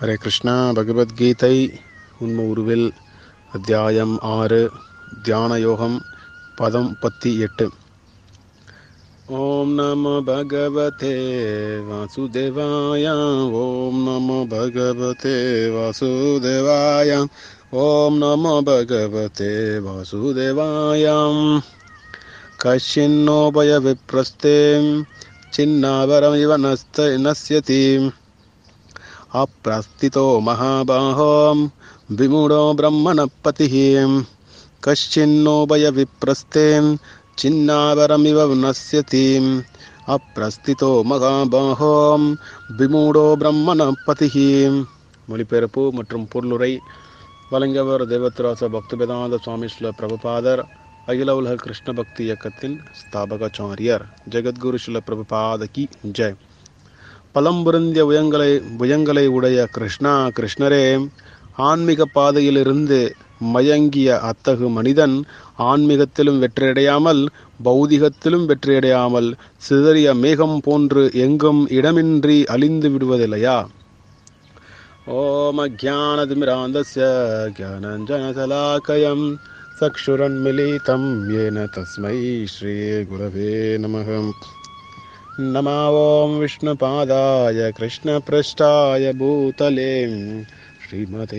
ஹரே கிருஷ்ணா பகவத்கீதை உண்ம உருவில் அத்தியாயம் ஆறு தியான யோகம் பதம் பத்தி எட்டு ஓம் நம பகவதே வாசுதேவாய ஓம் நம பகவதே வாசுதேவாய ஓம் நம பகவதே வாசுதேவாயம் कश्चिन्नोपय विप्रस्ते चिन्नावरमिव नस्त नश्यति अप्रस्थितो महाबाहो विमूढो ब्रह्मणपतिः कश्चिन्नोपय विप्रस्ते चिन्नावरमिव नश्यति அப்பிரஸ்திதோ மகாபாகோ விமூடோ பிரம்மணபதிஹி மொழிபெயர்ப்பு மற்றும் பொருளுரை வழங்கியவர் தேவத்ராச பக்திவேதாந்த சுவாமி ஸ்ல பிரபுபாதர் அகில உலக கிருஷ்ண பக்தி இயக்கத்தின் ஸ்தாபகாச்சாரியர் ஜெகத்குரு ஸ்ல பிரபுபாத கி ஜெய் பலம்புருந்திய உயங்களை புயங்களை உடைய கிருஷ்ணா கிருஷ்ணரே ஆன்மீக பாதையிலிருந்து மயங்கிய அத்தகு மனிதன் ஆன்மீகத்திலும் வெற்றியடையாமல் பௌதிகத்திலும் வெற்றியடையாமல் சிதறிய மேகம் போன்று எங்கும் இடமின்றி அழிந்து விடுவதில்லையா ஓம் அஜானதிமிராந்தஸ்ய ஜானஞ்சனசலாக்கயம் चक्षुरन्मिलितं येन तस्मै श्रीगुरवे नमः नमा ॐ विष्णुपादाय कृष्णपृष्ठाय भूतले श्रीमते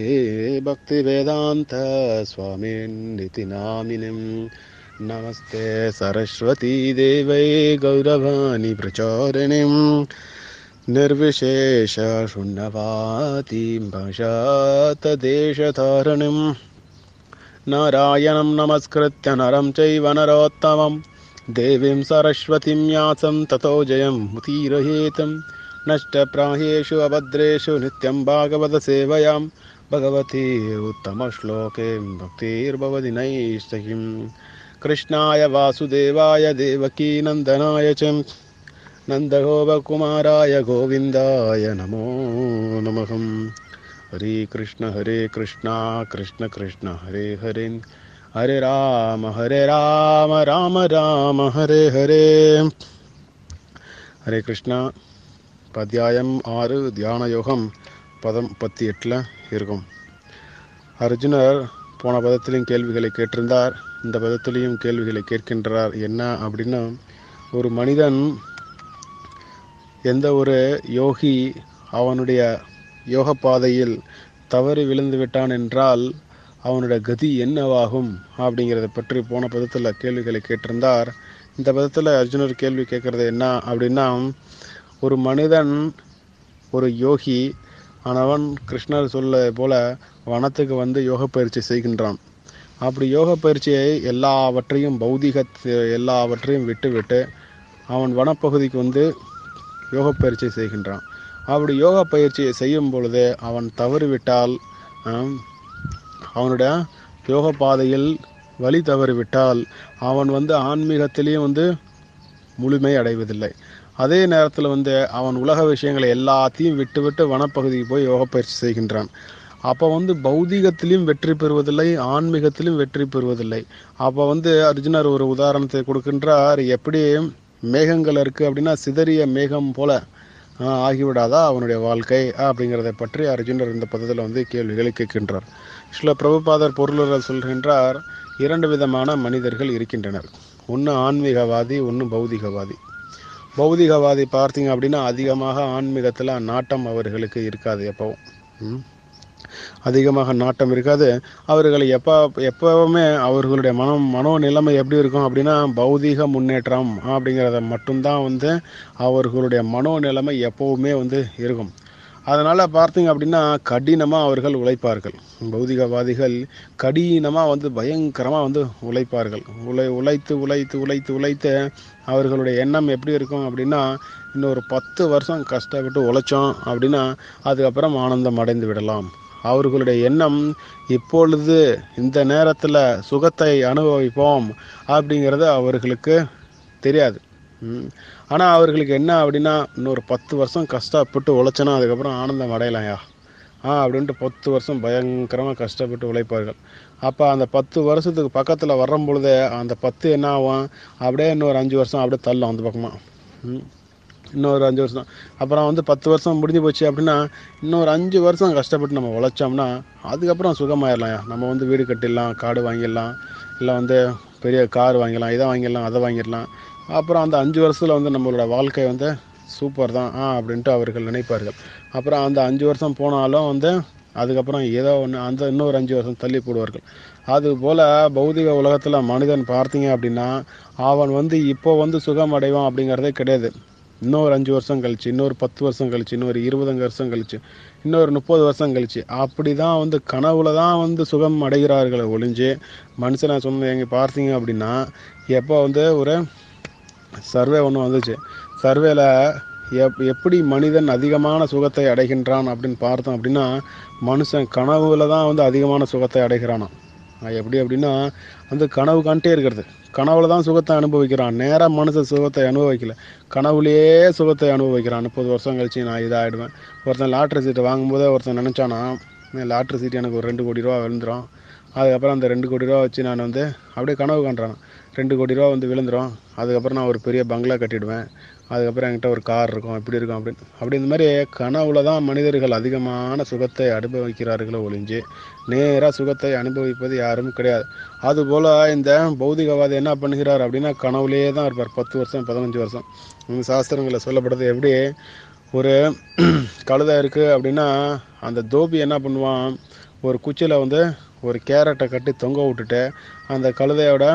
भक्तिवेदान्तस्वामिन्निति नामिनिं नमस्ते सरस्वतीदेवै गौरवाणि प्रचारिणीं निर्विशेषशून्यवातीं भाषातदेशधारणिम् नारायणं नमस्कृत्य नरं चैव नरोत्तमं देवीं सरस्वतीं यासं ततो जयं मुतीरहेतं नष्टप्राहेषु अभद्रेषु नित्यं भागवतसेवयां भगवती उत्तमश्लोके भक्तिर्भवति नैष्ठिं कृष्णाय वासुदेवाय देवकीनन्दनाय च नन्दगोपकुमाराय गोविन्दाय नमो नमः हरे कृष्ण हरे कृष्णा कृष्ण कृष्ण हरे हरे हरे राम हरे राम राम राम हरे हरे ஹரே கிருஷ்ணா அத்தியாயம் ஆறு தியான யோகம் பதம் பத்தி எட்டில் இருக்கும் அர்ஜுனர் போன பதத்திலையும் கேள்விகளை கேட்டிருந்தார் இந்த பதத்திலையும் கேள்விகளை கேட்கின்றார் என்ன அப்படின்னா ஒரு மனிதன் எந்த ஒரு யோகி அவனுடைய யோக பாதையில் தவறி விழுந்து விட்டான் என்றால் அவனுடைய கதி என்னவாகும் அப்படிங்கிறத பற்றி போன பதத்தில் கேள்விகளை கேட்டிருந்தார் இந்த பதத்தில் அர்ஜுனர் கேள்வி கேட்குறது என்ன அப்படின்னா ஒரு மனிதன் ஒரு யோகி ஆனவன் கிருஷ்ணர் சொல்ல போல வனத்துக்கு வந்து யோக பயிற்சி செய்கின்றான் அப்படி யோக பயிற்சியை எல்லாவற்றையும் பௌதிக எல்லாவற்றையும் விட்டு விட்டு அவன் வனப்பகுதிக்கு வந்து யோக பயிற்சி செய்கின்றான் அப்படி யோகா பயிற்சியை செய்யும் பொழுது அவன் தவறிவிட்டால் அவனுடைய யோக பாதையில் வழி தவறிவிட்டால் அவன் வந்து ஆன்மீகத்திலையும் வந்து முழுமை அடைவதில்லை அதே நேரத்தில் வந்து அவன் உலக விஷயங்களை எல்லாத்தையும் விட்டு விட்டு வனப்பகுதிக்கு போய் யோக பயிற்சி செய்கின்றான் அப்போ வந்து பௌதீகத்திலையும் வெற்றி பெறுவதில்லை ஆன்மீகத்திலும் வெற்றி பெறுவதில்லை அப்போ வந்து அர்ஜுனர் ஒரு உதாரணத்தை கொடுக்கின்றார் எப்படி மேகங்கள் இருக்குது அப்படின்னா சிதறிய மேகம் போல ஆகிவிடாதா அவனுடைய வாழ்க்கை அப்படிங்கிறத பற்றி அர்ஜுனர் இந்த பதத்தில் வந்து கேள்விகளை கேட்கின்றார் சில பிரபுபாதர் பொருளர் சொல்கின்றார் இரண்டு விதமான மனிதர்கள் இருக்கின்றனர் ஒன்று ஆன்மீகவாதி ஒன்று பௌதிகவாதி பௌதிகவாதி பார்த்தீங்க அப்படின்னா அதிகமாக ஆன்மீகத்தில் நாட்டம் அவர்களுக்கு இருக்காது எப்பவும் அதிகமாக நாட்டம் இருக்காது அவர்கள் எப்போ எப்பவுமே அவர்களுடைய மனம் மனோ நிலைமை எப்படி இருக்கும் அப்படின்னா பௌதீக முன்னேற்றம் அப்படிங்கிறத மட்டும்தான் வந்து அவர்களுடைய மனோ நிலைமை எப்பவுமே வந்து இருக்கும் அதனால் பார்த்தீங்க அப்படின்னா கடினமாக அவர்கள் உழைப்பார்கள் பௌதிகவாதிகள் கடினமாக வந்து பயங்கரமாக வந்து உழைப்பார்கள் உழை உழைத்து உழைத்து உழைத்து உழைத்து அவர்களுடைய எண்ணம் எப்படி இருக்கும் அப்படின்னா இன்னொரு பத்து வருஷம் கஷ்டப்பட்டு உழைச்சோம் அப்படின்னா அதுக்கப்புறம் ஆனந்தம் அடைந்து விடலாம் அவர்களுடைய எண்ணம் இப்பொழுது இந்த நேரத்தில் சுகத்தை அனுபவிப்போம் அப்படிங்கிறது அவர்களுக்கு தெரியாது ஆனால் அவர்களுக்கு என்ன அப்படின்னா இன்னொரு பத்து வருஷம் கஷ்டப்பட்டு உழைச்சனா அதுக்கப்புறம் ஆனந்தம் அடையலாம்யா ஆ அப்படின்ட்டு பத்து வருஷம் பயங்கரமாக கஷ்டப்பட்டு உழைப்பார்கள் அப்போ அந்த பத்து வருஷத்துக்கு பக்கத்தில் வரும் பொழுது அந்த பத்து என்ன ஆகும் அப்படியே இன்னொரு அஞ்சு வருஷம் அப்படியே தள்ளும் அந்த பக்கமாக இன்னொரு அஞ்சு வருஷம் அப்புறம் வந்து பத்து வருஷம் முடிஞ்சு போச்சு அப்படின்னா இன்னொரு அஞ்சு வருஷம் கஷ்டப்பட்டு நம்ம உழைச்சோம்னா அதுக்கப்புறம் சுகமாயிடலாம் நம்ம வந்து வீடு கட்டிடலாம் காடு வாங்கிடலாம் இல்லை வந்து பெரிய கார் வாங்கிடலாம் இதை வாங்கிடலாம் அதை வாங்கிடலாம் அப்புறம் அந்த அஞ்சு வருஷத்தில் வந்து நம்மளோட வாழ்க்கை வந்து சூப்பர் தான் ஆ அப்படின்ட்டு அவர்கள் நினைப்பார்கள் அப்புறம் அந்த அஞ்சு வருஷம் போனாலும் வந்து அதுக்கப்புறம் ஏதோ ஒன்று அந்த இன்னொரு அஞ்சு வருஷம் தள்ளி போடுவார்கள் அதுபோல் பௌதிக உலகத்தில் மனிதன் பார்த்தீங்க அப்படின்னா அவன் வந்து இப்போ வந்து சுகம் அடைவான் அப்படிங்கிறதே கிடையாது இன்னொரு அஞ்சு வருஷம் கழிச்சு இன்னொரு பத்து வருஷம் கழிச்சு இன்னொரு இருபது வருஷம் கழிச்சு இன்னொரு முப்பது வருஷம் கழிச்சு அப்படி தான் வந்து கனவுல தான் வந்து சுகம் அடைகிறார்களை ஒழிஞ்சு மனுஷனை சொன்ன எங்கே பார்த்தீங்க அப்படின்னா எப்போ வந்து ஒரு சர்வே ஒன்று வந்துச்சு சர்வேல எப் எப்படி மனிதன் அதிகமான சுகத்தை அடைகின்றான் அப்படின்னு பார்த்தோம் அப்படின்னா மனுஷன் கனவுல தான் வந்து அதிகமான சுகத்தை அடைகிறானாம் அது எப்படி அப்படின்னா வந்து கனவு காண்டே இருக்கிறது கனவுல தான் சுகத்தை அனுபவிக்கிறான் நேராக மனுஷன் சுகத்தை அனுபவிக்கல கனவுலேயே சுகத்தை அனுபவிக்கிறான் முப்பது வருஷம் கழிச்சு நான் இதாகிடுவேன் ஒருத்தன் லாட்ரி சீட்டு வாங்கும்போதே ஒருத்தன் நினச்சானா லாட்ரி சீட்டு எனக்கு ஒரு ரெண்டு கோடி ரூபா விழுந்துடும் அதுக்கப்புறம் அந்த ரெண்டு கோடி ரூபா வச்சு நான் வந்து அப்படியே கனவு காண்றான் ரெண்டு கோடி ரூபா வந்து விழுந்துடும் அதுக்கப்புறம் நான் ஒரு பெரிய பங்களா கட்டிடுவேன் அதுக்கப்புறம் என்கிட்ட ஒரு கார் இருக்கும் இப்படி இருக்கும் அப்படின்னு அப்படி இந்த மாதிரி கனவுல தான் மனிதர்கள் அதிகமான சுகத்தை அனுபவிக்கிறார்களோ ஒழிஞ்சு நேராக சுகத்தை அனுபவிப்பது யாரும் கிடையாது அதுபோல் இந்த பௌதிகவாதி என்ன பண்ணுகிறார் அப்படின்னா கனவுலேயே தான் இருப்பார் பத்து வருஷம் பதினஞ்சு வருஷம் இந்த சாஸ்திரங்களில் சொல்லப்படுறது எப்படி ஒரு கழுதை இருக்குது அப்படின்னா அந்த தோபி என்ன பண்ணுவான் ஒரு குச்சியில் வந்து ஒரு கேரட்டை கட்டி தொங்க விட்டுட்டு அந்த கழுதையோட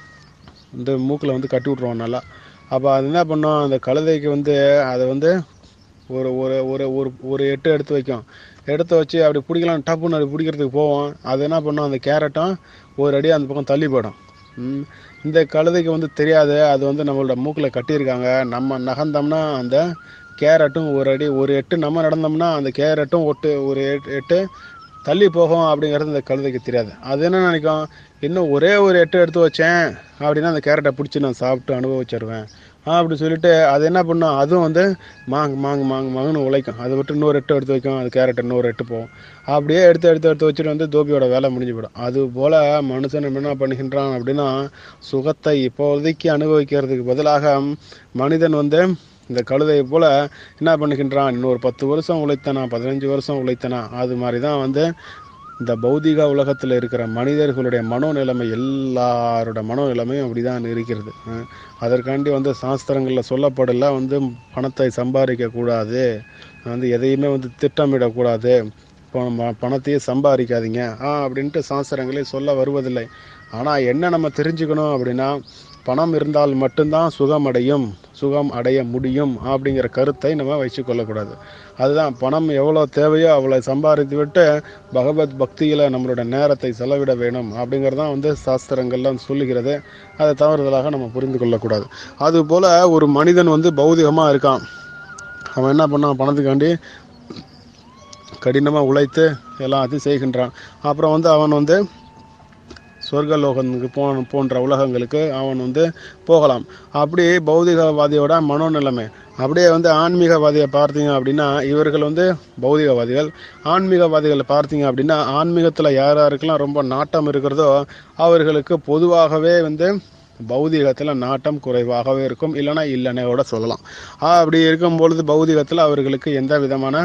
இந்த மூக்கில் வந்து கட்டி விட்ருவான் நல்லா அப்போ அது என்ன பண்ணும் அந்த கழுதைக்கு வந்து அதை வந்து ஒரு ஒரு ஒரு ஒரு ஒரு எட்டு எடுத்து வைக்கும் எடுத்து வச்சு அப்படி பிடிக்கலாம் டப்புன்னு அப்படி பிடிக்கிறதுக்கு போவோம் அது என்ன பண்ணும் அந்த கேரட்டும் ஒரு அடி அந்த பக்கம் தள்ளி போயிடும் ம். இந்த கழுதைக்கு வந்து தெரியாது அது வந்து நம்மளோட மூக்கில் கட்டியிருக்காங்க நம்ம நகர்ந்தோம்னா அந்த கேரட்டும் ஒரு அடி ஒரு எட்டு நம்ம நடந்தோம்னா அந்த கேரட்டும் ஒட்டு ஒரு எட்டு எட்டு தள்ளி போகும் அப்படிங்கிறது இந்த கழுதைக்கு தெரியாது அது என்ன நினைக்கும் இன்னும் ஒரே ஒரு எட்டு எடுத்து வச்சேன் அப்படின்னா அந்த கேரட்டை பிடிச்சி நான் சாப்பிட்டு அனுபவிச்சிருவேன் ஆ அப்படி சொல்லிட்டு அது என்ன பண்ணும் அதுவும் வந்து மாங்கு மாங்கு மாங்கு மாங்குன்னு உழைக்கும் அதை விட்டு இன்னொரு எட்டு எடுத்து வைக்கும் அது கேரட் இன்னொரு எட்டு போகும் அப்படியே எடுத்து எடுத்து எடுத்து வச்சுட்டு வந்து தோபியோட வேலை முடிஞ்சு போயிடும் அது போல் மனுஷன் என்ன பண்ணுகின்றான் அப்படின்னா சுகத்தை இப்போதைக்கு அனுபவிக்கிறதுக்கு பதிலாக மனிதன் வந்து இந்த கழுதையை போல என்ன பண்ணுகின்றான் இன்னொரு பத்து வருஷம் உழைத்தனா பதினஞ்சு வருஷம் உழைத்தனா அது மாதிரி தான் வந்து இந்த பௌதிக உலகத்தில் இருக்கிற மனிதர்களுடைய மனோநிலைமை எல்லாரோட மனோநிலைமையும் அப்படிதான் இருக்கிறது அஹ் அதற்காண்டி வந்து சாஸ்திரங்களில் சொல்லப்படல வந்து பணத்தை சம்பாதிக்க கூடாது வந்து எதையுமே வந்து திட்டமிடக்கூடாது இப்போ ம- பணத்தையே சம்பாதிக்காதீங்க ஆ அப்படின்ட்டு சாஸ்திரங்களே சொல்ல வருவதில்லை ஆனால் என்ன நம்ம தெரிஞ்சுக்கணும் அப்படின்னா பணம் இருந்தால் மட்டும்தான் சுகம் அடையும் சுகம் அடைய முடியும் அப்படிங்கிற கருத்தை நம்ம வச்சு கொள்ளக்கூடாது அதுதான் பணம் எவ்வளோ தேவையோ அவ்வளோ சம்பாதித்து விட்டு பகவத் பக்தியில் நம்மளோட நேரத்தை செலவிட வேணும் அப்படிங்கிறது தான் வந்து சாஸ்திரங்கள்லாம் சொல்லுகிறது அதை தவறுதலாக நம்ம புரிந்து கொள்ளக்கூடாது அதுபோல் ஒரு மனிதன் வந்து பௌதிகமாக இருக்கான் அவன் என்ன பண்ணான் பணத்துக்காண்டி கடினமாக உழைத்து எல்லாத்தையும் செய்கின்றான் அப்புறம் வந்து அவன் வந்து சொர்க்கலோகத்துக்கு போ போன்ற உலகங்களுக்கு அவன் வந்து போகலாம் அப்படி பௌதிகவாதியோட மனோநிலைமை அப்படியே வந்து ஆன்மீகவாதியை பார்த்தீங்க அப்படின்னா இவர்கள் வந்து பௌதிகவாதிகள் ஆன்மீகவாதிகளை பார்த்தீங்க அப்படின்னா ஆன்மீகத்தில் யார் யாருக்கெல்லாம் ரொம்ப நாட்டம் இருக்கிறதோ அவர்களுக்கு பொதுவாகவே வந்து பௌதிகத்தில் நாட்டம் குறைவாகவே இருக்கும் இல்லைன்னா இல்லைன்னே கூட சொல்லலாம் அப்படி இருக்கும் பொழுது பௌதிகத்தில் அவர்களுக்கு எந்த விதமான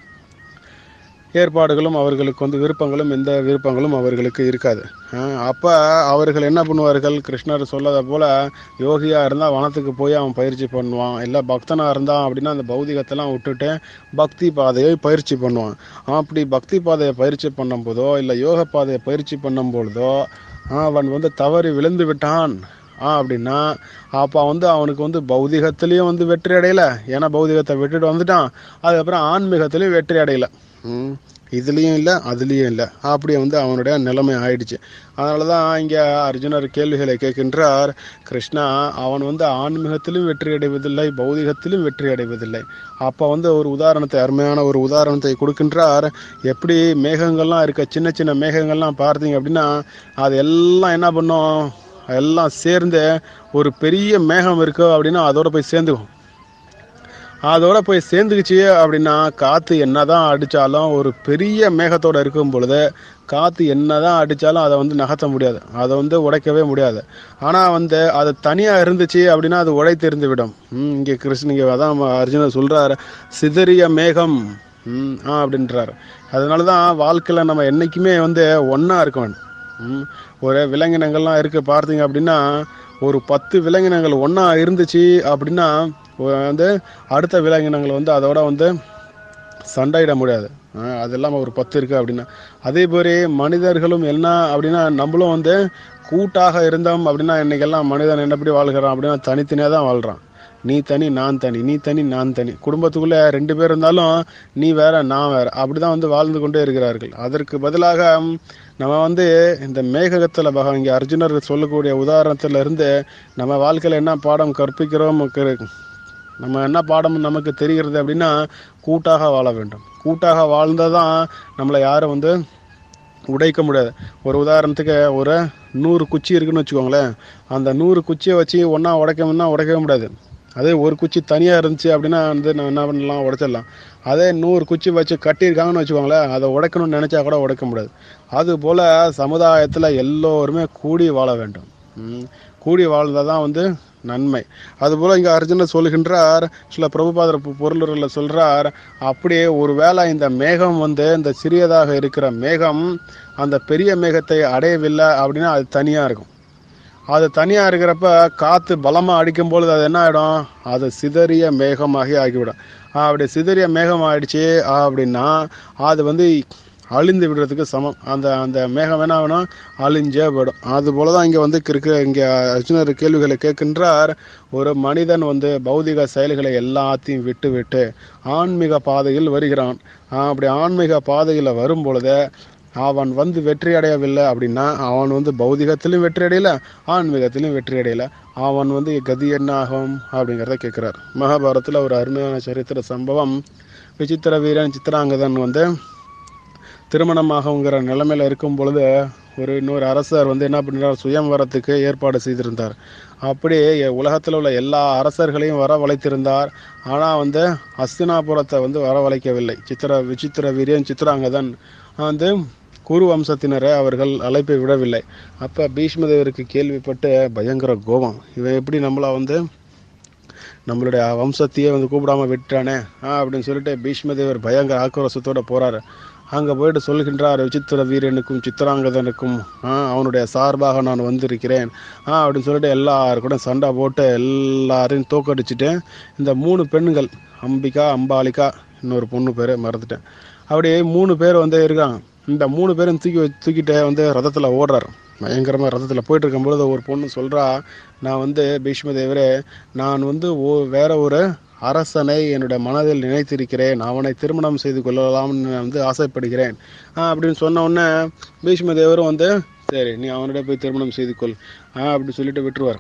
ஏற்பாடுகளும் அவர்களுக்கு வந்து விருப்பங்களும் எந்த விருப்பங்களும் அவர்களுக்கு இருக்காது அப்போ அவர்கள் என்ன பண்ணுவார்கள் கிருஷ்ணர் சொல்லதை போல் யோகியாக இருந்தால் வனத்துக்கு போய் அவன் பயிற்சி பண்ணுவான் இல்லை பக்தனாக இருந்தான் அப்படின்னா அந்த பௌதிகத்தெல்லாம் விட்டுட்டு பக்தி பாதையை பயிற்சி பண்ணுவான் அப்படி பக்தி பாதையை பயிற்சி பண்ணும்போதோ இல்லை யோக பாதையை பயிற்சி பண்ணும் பொழுதோ அவன் வந்து தவறி விழுந்து விட்டான் ஆ அப்படின்னா அப்போ வந்து அவனுக்கு வந்து பௌதிகத்திலையும் வந்து வெற்றி அடையல ஏன்னா பௌதிகத்தை விட்டுட்டு வந்துட்டான் அதுக்கப்புறம் ஆன்மீகத்திலையும் வெற்றி அடையல ம். இதுலேயும் இல்லை அதுலேயும் இல்லை அப்படியே வந்து அவனுடைய நிலைமை ஆயிடுச்சு அதனால தான் இங்கே அர்ஜுனர் கேள்விகளை கேட்கின்றார் கிருஷ்ணா அவன் வந்து ஆன்மீகத்திலும் வெற்றி அடைவதில்லை பௌதிகத்திலும் வெற்றி அடைவதில்லை அப்போ வந்து ஒரு உதாரணத்தை அருமையான ஒரு உதாரணத்தை கொடுக்கின்றார் எப்படி மேகங்கள்லாம் இருக்க சின்ன சின்ன மேகங்கள்லாம் பார்த்தீங்க அப்படின்னா அது எல்லாம் என்ன பண்ணும் எல்லாம் சேர்ந்து ஒரு பெரிய மேகம் இருக்கு அப்படின்னா அதோட போய் சேர்ந்துக்கும் அதோட போய் சேர்ந்துக்குச்சு அப்படின்னா காற்று என்னதான் அடித்தாலும் ஒரு பெரிய மேகத்தோட இருக்கும் பொழுது காற்று என்னதான் அடித்தாலும் அதை வந்து நகர்த்த முடியாது அதை வந்து உடைக்கவே முடியாது ஆனால் வந்து அது தனியாக இருந்துச்சு அப்படின்னா அது உடைத்தெறிந்து விடும் ம், இங்கே கிருஷ்ணங்க அதான் அர்ஜுனர் சொல்கிறார் சிதறிய மேகம் ம் ஆ அப்படின்றாரு அதனால தான் வாழ்க்கையில் நம்ம என்றைக்குமே வந்து ஒன்றா இருக்க வேண்டும் ம், ஒரு விலங்கினங்கள்லாம் இருக்கு பார்த்தீங்க அப்படின்னா ஒரு பத்து விலங்கினங்கள் ஒன்றா இருந்துச்சு அப்படின்னா ஒ- வந்து அடுத்த விலங்கினங்கள் வந்து அதோட வந்து சண்டையிட முடியாது அஹ் அது இல்லாமல் ஒரு பத்து இருக்குது அப்படின்னா அதே மாதிரி மனிதர்களும் என்ன அப்படின்னா நம்மளும் வந்து கூட்டாக இருந்தோம் அப்படின்னா இன்னைக்கெல்லாம் மனிதன் என்னப்படி வாழ்கிறான் அப்படின்னா தனித்தனியாக தான் வாழ்கிறான் நீ தனி நான் தனி நீ தனி நான் தனி குடும்பத்துக்குள்ளே ரெண்டு பேர் இருந்தாலும் நீ வேற நான் வேற அப்படி தான் வந்து வாழ்ந்து கொண்டே இருக்கிறார்கள் அதற்கு பதிலாக ம், நம்ம வந்து இந்த மேகத்தில் பக இங்கே அர்ஜுனர் சொல்லக்கூடிய உதாரணத்துல இருந்து நம்ம வாழ்க்கையில் என்ன பாடம் கற்பிக்கிறோம் க- நம்ம என்ன பாடம் நமக்கு தெரிகிறது அப்படின்னா கூட்டாக வாழ வேண்டும் கூட்டாக வாழ்ந்தால் தான் நம்மளை யாரும் வந்து உடைக்க முடியாது ஒரு உதாரணத்துக்கு ஒரு நூறு குச்சி இருக்குன்னு வச்சுக்கோங்களேன் அந்த நூறு குச்சியை வச்சு ஒன்றா உடைக்கணும்னா உடைக்கவே முடியாது அதே ஒரு குச்சி தனியாக இருந்துச்சு அப்படின்னா வந்து நம்ம என்ன பண்ணலாம் உடைச்சிடலாம் அதே நூறு குச்சி வச்சு கட்டியிருக்காங்கன்னு வச்சுக்கோங்களேன் அதை உடைக்கணும்னு நினச்சா கூட உடைக்க முடியாது அதுபோல் சமுதாயத்தில் எல்லோருமே கூடி வாழ வேண்டும் ம். கூடி வாழ்ந்தால் தான் வந்து நன்மை அதுபோல் இங்கே அர்ஜுனர் சொல்கின்றார் சில பிரபுபாதர் பொ- பொருளுரையில் சொல்கிறார் அப்படியே ஒருவேளை இந்த மேகம் வந்து இந்த சிறியதாக இருக்கிற மேகம் அந்த பெரிய மேகத்தை அடையவில்லை அப்படின்னா அது தனியாக இருக்கும் அது தனியாக இருக்கிறப்ப காற்று பலமாக அடிக்கும் பொழுது அது என்ன ஆகிடும் அது சிதறிய மேகமாகி ஆகிவிடும் அப்படி சிதறிய மேகம் ஆயிடுச்சு அப்படின்னா அது வந்து அழிந்து விடுறதுக்கு சமம் அந்த அந்த மேகம் என்ன ஆகணும் அழிஞ்சே போயிடும் அது போல தான் இங்கே வந்து இருக்க இங்கே அர்ஜுனர் கேள்விகளை கேட்கின்றார் ஒரு மனிதன் வந்து பௌதிக செயல்களை எல்லாத்தையும் விட்டு விட்டு ஆன்மீக பாதையில் வருகிறான் ஆஹ் அப்படி ஆன்மீக பாதையில் வரும் பொழுது அவன் வந்து வெற்றி அடையவில்லை அப்படின்னா அவன் வந்து பௌதிகத்திலும் வெற்றி அடையல ஆன்மீகத்திலும் வெற்றி அடையல அவன் வந்து கதி என்ன ஆகும் அப்படிங்கிறத கேட்குறார் மகாபாரத்தில் ஒரு அருமையான சரித்திர சம்பவம் விசித்திர வீரன் சித்திராங்கதன் வந்து திருமணமாகங்கிற நிலைமையில இருக்கும் பொழுது ஒரு இன்னொரு அரசர் வந்து என்ன பண்ணுறார் சுயம்வரத்துக்கு ஏற்பாடு செய்திருந்தார் அப்படி உலகத்தில் உள்ள எல்லா அரசர்களையும் வரவழைத்திருந்தார் ஆனால் வந்து அஸ்தினாபுரத்தை வந்து வரவழைக்கவில்லை சித்திர விசித்திர வீரியன் சித்திராங்கதன் வந்து குரு வம்சத்தினரை அவர்கள் அழைப்பை விடவில்லை அப்போ பீஷ்மதேவருக்கு கேள்விப்பட்டு பயங்கர கோபம் இவன் எப்படி நம்மளை வந்து நம்மளுடைய வம்சத்தையே வந்து கூப்பிடாம விட்டானே ஆ அப்படின்னு சொல்லிட்டு பீஷ்மதேவர் பயங்கர ஆக்ரோஷத்தோட போறாரு அங்கே போயிட்டு சொல்கின்றார் விசித்திர வீரனுக்கும் சித்திராங்கதனுக்கும் ஆ அவனுடைய சார்பாக நான் வந்திருக்கிறேன் ஆ அப்படின்னு சொல்லிட்டு எல்லாரு கூட சண்டை போட்டு எல்லாரையும் தோக்கடிச்சிட்டு இந்த மூணு பெண்கள் அம்பிகா அம்பாலிகா இன்னொரு பொண்ணு பேர் மறந்துட்டேன் அப்படியே மூணு பேர் வந்து இருக்காங்க இந்த மூணு பேரும் தூக்கி வச்சு- தூக்கிட்டு வந்து ரதத்தில் ஓடுறாரு பயங்கரமாக ரதத்தில் போயிட்டு இருக்கும்பொழுது ஒரு பொண்ணு சொல்கிறா நான் வந்து பீஷ்மதேவரே நான் வந்து ஓ வேற ஒரு அரசனை என்னுடைய மனதில் நினைத்திருக்கிறேன் அவனை திருமணம் செய்து கொள்ளலாம்னு நான் வந்து ஆசைப்படுகிறேன் ஆ, அப்படின்னு சொன்ன உடனே பீஷ்மதேவரும் வந்து சரி நீ அவனிட போய் திருமணம் செய்து கொள் ஆ அப்படி சொல்லிட்டு விட்டுருவார்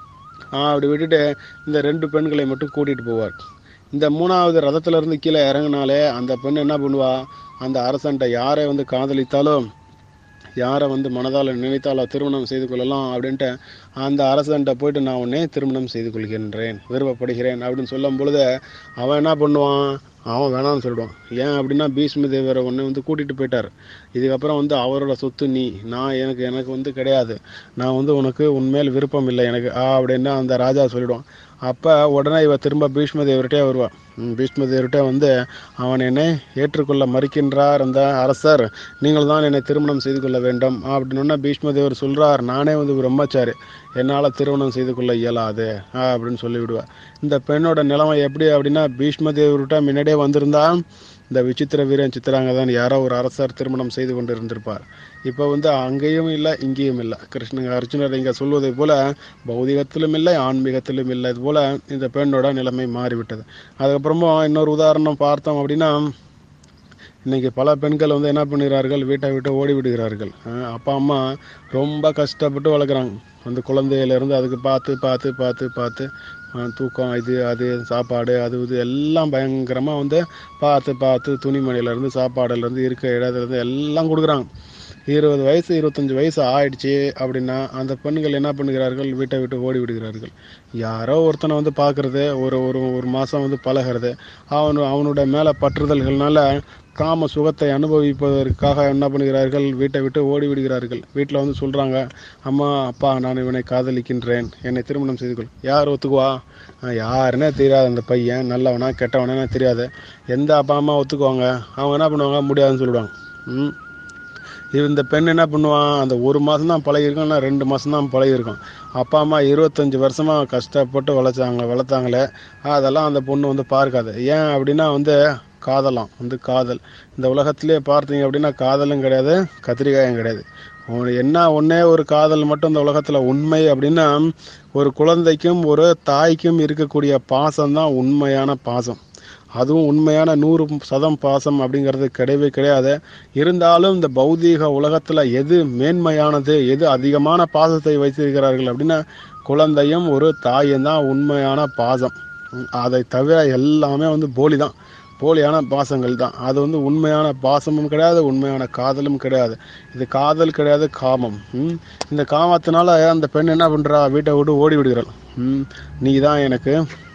ஆ அப்படி விட்டுட்டு இந்த ரெண்டு பெண்களை மட்டும் கூட்டிட்டு போவார் இந்த மூணாவது ரதத்துல இருந்து கீழே இறங்குனாலே அந்த பெண் என்ன பண்ணுவா அந்த அரசன்ட்ட யாரை வந்து காதலித்தாலும் யாரை வந்து மனதால் நினைத்தாலோ திருமணம் செய்து கொள்ளலாம் அப்படின்ட்டு அந்த அரசன்ட்ட போயிட்டு நான் உன்னை திருமணம் செய்து கொள்கின்றேன் விருப்பப்படுகிறேன் அப்படின்னு சொல்லும் பொழுது அவன் என்ன பண்ணுவான் அவன் வேணாம்னு சொல்லிடுவான் ஏன் அப்படின்னா பீஷ்ம தேவரை உன்னை வந்து கூட்டிட்டு போயிட்டார் இதுக்கப்புறம் வந்து அவரோட சொத்து நீ நான் எனக்கு எனக்கு வந்து கிடையாது நான் வந்து உனக்கு உன்மேல் விருப்பம் இல்லை எனக்கு ஆ அப்படின்னு அந்த ராஜா சொல்லிடுவான் அப்போ உடனே இவ திரும்ப பீஷ்ம தேவர்கிட்டே வருவான் ம், பீஷ்ம தேவர்கிட்ட வந்து அவன் என்னை ஏற்றுக்கொள்ள மறுக்கின்றார் அந்த அரசர் நீங்கள் தான் என்னை திருமணம் செய்து கொள்ள வேண்டும் அப்படின்னு பீஷ்ம தேவர் சொல்றார் நானே வந்து பிரம்மச்சாரி என்னால் திருமணம் செய்து கொள்ள இயலாது ஆ, அப்படின்னு சொல்லி விடுவார் இந்த பெண்ணோட நிலைமை எப்படி அப்படின்னா பீஷ்ம தேவர்கிட்ட முன்னாடியே வந்திருந்தா இந்த விசித்திர வீரன் சித்திராங்கதான் யாரோ ஒரு அரசர் திருமணம் செய்து கொண்டு இருந்திருப்பார் இப்போ வந்து அங்கேயும் இல்லை இங்கேயும் இல்லை கிருஷ்ணன் அர்ஜுனர் இங்கே சொல்வதை போல பௌதிகத்திலும் இல்லை ஆன்மீகத்திலும் இல்லை இது போல இந்த பெண்ணோட நிலைமை மாறிவிட்டது அதுக்கப்புறமா இன்னொரு உதாரணம் பார்த்தோம் அப்படின்னா இன்னைக்கு பல பெண்கள் வந்து என்ன பண்ணுகிறார்கள் வீட்டை விட்டு ஓடி விடுகிறார்கள் அஹ் அப்பா அம்மா ரொம்ப கஷ்டப்பட்டு வளர்க்குறாங்க வந்து குழந்தையிலேருந்து அதுக்கு பார்த்து பார்த்து பார்த்து பார்த்து அஹ் தூக்கம் இது அது சாப்பாடு அது இது எல்லாம் பயங்கரமாக வந்து பார்த்து பார்த்து துணிமணியிலேருந்து சாப்பாடுலேருந்து இருக்க இடத்துலேருந்து எல்லாம் கொடுக்குறாங்க இருபது வயசு இருபத்தஞ்சி வயசு ஆயிடுச்சு அப்படின்னா அந்த பெண்கள் என்ன பண்ணுகிறார்கள் வீட்டை விட்டு ஓடி விடுகிறார்கள் யாரோ ஒருத்தனை வந்து பார்க்கறது ஒரு ஒரு ஒரு மாதம் வந்து பழகிறது அவன் அவனோட மேலே பற்றுதல்கள்னால காம சுகத்தை அனுபவிப்பதற்காக என்ன பண்ணுகிறார்கள் வீட்டை விட்டு ஓடி விடுகிறார்கள் வீட்டில் வந்து சொல்கிறாங்க அம்மா அப்பா நான் இவனை காதலிக்கின்றேன் என்னை திருமணம் செய்து கொள் யார் ஒத்துக்குவா அஹ் யாருன்னே தெரியாது அந்த பையன் நல்லவனா கெட்டவனா தெரியாது எந்த அப்பா அம்மா ஒத்துக்குவாங்க அவங்க என்ன பண்ணுவாங்க முடியாதுன்னு சொல்லிடுவாங்க ம் இது இந்த பெண் என்ன பண்ணுவான் அந்த ஒரு மாதம் தான் பழகிருக்கும் இல்லை ரெண்டு மாதம் தான் பழகிருக்கும் அப்பா அம்மா இருபத்தஞ்சி வருஷமாக கஷ்டப்பட்டு வளர்த்தாங்க வளர்த்தாங்களே அதெல்லாம் அந்த பொண்ணு வந்து பார்க்காது ஏன் அப்படின்னா வந்து காதலாம் வந்து காதல் இந்த உலகத்திலே பார்த்தீங்க அப்படின்னா காதலும் கிடையாது கத்திரிக்காயும் கிடையாது உன் என்ன ஒன்றே ஒரு காதல் மட்டும் இந்த உலகத்தில் உண்மை அப்படின்னா ஒரு குழந்தைக்கும் ஒரு தாய்க்கும் இருக்கக்கூடிய பாசம் தான் உண்மையான பாசம் அதுவும் உண்மையான நூறு சதம் பாசம் அப்படிங்கிறது கிடையவே கிடையாது இருந்தாலும் இந்த பௌதீக உலகத்தில் எது மேன்மையானது எது அதிகமான பாசத்தை வைத்திருக்கிறார்கள் அப்படின்னா குழந்தையும் ஒரு தாயும் தான் உண்மையான பாசம் உம், அதை தவிர எல்லாமே வந்து போலி தான் போலியான பாசங்கள் தான் அது வந்து உண்மையான பாசமும் கிடையாது உண்மையான காதலும் கிடையாது இது காதல் கிடையாது காமம் ம். இந்த காமத்தினால அந்த பெண் என்ன பண்றா வீட்டை விட்டு ஓடி விடுகிறாள் ம். நீ தான் எனக்கு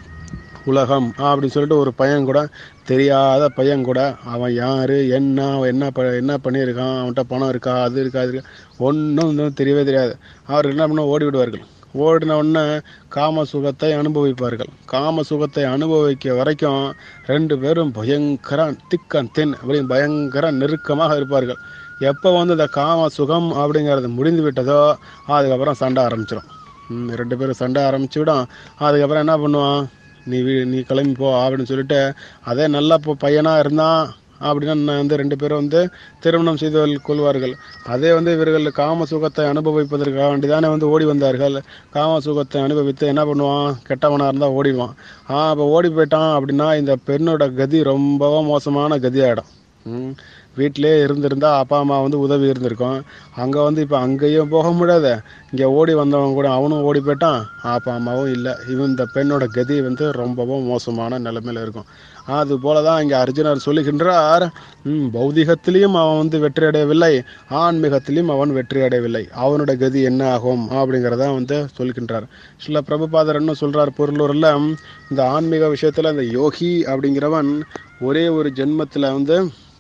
உலகம் அப்படின்னு சொல்லிட்டு ஒரு பையன் கூட தெரியாத பையன் கூட அவன் யாரு என்ன அவன் என்ன ப என்ன பண்ணியிருக்கான் அவன்கிட்ட பணம் இருக்கா அது இருக்கா அது இருக்கா ஒன்றும் தெரியவே தெரியாது அவர் என்ன பண்ண ஓடி விடுவார்கள் ஓடின உடனே காம சுகத்தை அனுபவிப்பார்கள் காம சுகத்தை அனுபவிக்க வரைக்கும் ரெண்டு பேரும் பயங்கர திக்கன் தென் அப்படின்னு பயங்கர நெருக்கமாக இருப்பார்கள் எப்போ வந்து இந்த காம சுகம் அப்படிங்கிறது முடிந்து விட்டதோ அதுக்கப்புறம் சண்டை ஆரம்பிச்சிடும் ம், ரெண்டு பேரும் சண்டை ஆரம்பிச்சுவிடும் அதுக்கப்புறம் என்ன பண்ணுவான் நீ வீ நீ கிளம்பி போ அப்படின்னு சொல்லிட்டு அதே நல்ல இப்போ பையனாக இருந்தான் அப்படின்னா நான் வந்து ரெண்டு பேரும் வந்து திருமணம் செய்து கொள்- கொள்வார்கள் அதே வந்து இவர்கள் காம சுகத்தை அனுபவிப்பதற்காக வேண்டிதானே வந்து ஓடி வந்தார்கள் காம சுகத்தை அனுபவித்து என்ன பண்ணுவான் கெட்டவனாக இருந்தால் ஓடிடுவான் ஆ அப்போ ஓடி போயிட்டான் அப்படின்னா இந்த பெண்ணோட கதி ரொம்பவும் மோசமான கதியாயிடும் ம் வீட்டிலே இருந்திருந்தா அப்பா அம்மா வந்து உதவி இருந்திருக்கும் அங்கே வந்து இப்போ அங்கேயும் போக முடியாது இங்கே ஓடி வந்தவன் கூட அவனும் ஓடி போயிட்டான் அப்பா அம்மாவும் இல்லை இவன் இந்த பெண்ணோட கதி வந்து ரொம்பவும் மோசமான நிலைமையில இருக்கும் அது போல தான் இங்கே அர்ஜுனர் சொல்லுகின்றார் ம், பௌதிகத்திலையும் அவன் வந்து வெற்றி அடையவில்லை ஆன்மீகத்திலையும் அவன் வெற்றி அடையவில்லை அவனோட கதி என்ன ஆகும் அப்படிங்கிறத வந்து சொல்கின்றார் சில பிரபுபாதர் என்ன சொல்றார் பொருளூரில் இந்த ஆன்மீக விஷயத்தில் இந்த யோகி அப்படிங்கிறவன் ஒரே ஒரு ஜென்மத்தில் வந்து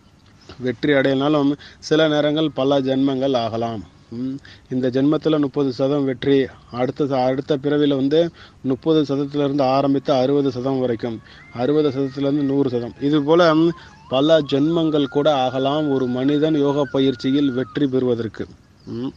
வெற்றி அடையினாலும் சில நேரங்கள் பல ஜென்மங்கள் ஆகலாம் ம், இந்த ஜென்மத்தில் முப்பது சதம் வெற்றி அடுத்த ச- அடுத்த பிறவியில் வந்து முப்பது சதத்திலிருந்து ஆரம்பித்து அறுபது சதம் வரைக்கும் அறுபது சதத்திலிருந்து நூறு சதம் இது போல ம், பல ஜென்மங்கள் கூட ஆகலாம் ஒரு மனிதன் யோக பயிற்சியில் வெற்றி பெறுவதற்கு ம்.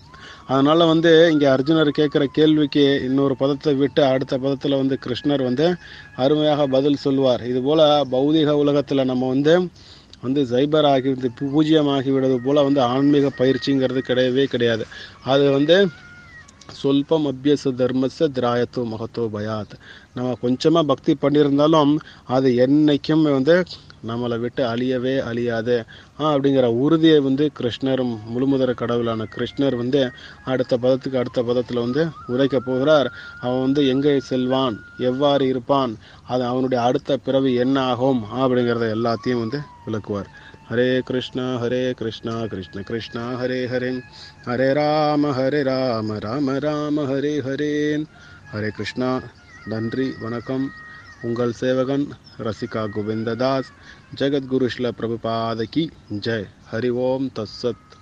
அதனால வந்து இங்கே அர்ஜுனர் கேட்குற கேள்விக்கு இன்னொரு பதத்தை விட்டு அடுத்த பதத்தில் வந்து கிருஷ்ணர் வந்து அருமையாக பதில் சொல்வார் இது போல பௌதிக உலகத்தில் நம்ம வந்து வந்து சைபர் ஆகி வந்து பூஜ்ஜியமாகி விடுவது போல வந்து ஆன்மீக பயிற்சிங்கிறது கிடையவே கிடையாது அது வந்து சொல்பம் அபியச தர்மச திராயத்தோ மகத்தோ பயாத் நம்ம கொஞ்சமாக பக்தி பண்ணியிருந்தாலும் அது என்னைக்கும் வந்து நம்மளை விட்டு அழியவே அழியாது ஆ அப்படிங்கிற உறுதியை வந்து கிருஷ்ணர் முழுமுதற கடவுளான கிருஷ்ணர் வந்து அடுத்த பதத்துக்கு அடுத்த பதத்தில் வந்து உரைக்க போகிறார் அவன் வந்து எங்கே செல்வான் எவ்வாறு இருப்பான் அது அவனுடைய அடுத்த பிறவி என்ன ஆகும் அப்படிங்கிறத எல்லாத்தையும் வந்து விளக்குவார் ஹரே கிருஷ்ணா ஹரே கிருஷ்ணா கிருஷ்ண கிருஷ்ணா ஹரே ஹரே ஹரே ராம ஹரே ராம ராம ராம ஹரே ஹரே ஹரே கிருஷ்ணா நன்றி வணக்கம் உங்கள் சேவகன் ரசிகா கோவிந்ததாஸ் ஜெகத்குரு ஸ்ல பிரபுபாத கி ஜெய் ஹரி ஓம் தஸ்ஸத்